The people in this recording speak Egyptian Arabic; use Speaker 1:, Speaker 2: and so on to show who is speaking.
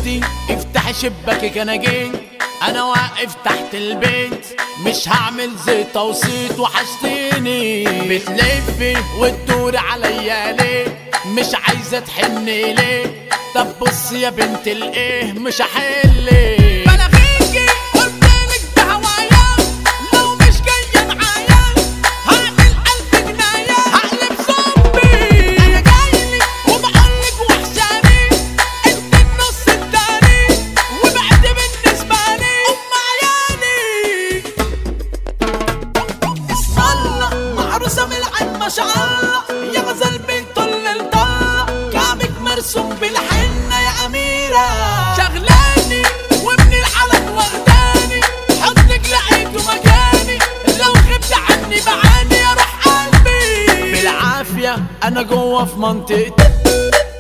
Speaker 1: بنتي افتحي شباكك انا جيت انا واقف تحت البيت مش هعمل زي توصيت وحشتيني بتلفي وتدوري عليا ليه مش عايزه تحني ليه طب بص يا بنت الايه مش هحلك
Speaker 2: بلاغيكي قلتلك بهوايا لو مش جاية معايا هعمل ألف جناية هقلب زومبي أنا جايلك وبقولك وحشاني أنت النص التاني وبعد بالنسبة لي أم عيالي اسم الله معروسة من العين ما شاء الله يا غزل بنت اللي طلع كعبك مرسوم بالحنة يا أميرة شغلاني وابن العلم واخداني حضنك لقيته مكاني لو غبت عني بعاني يا روح قلبي
Speaker 1: بالعافية أنا جوه في منطقتي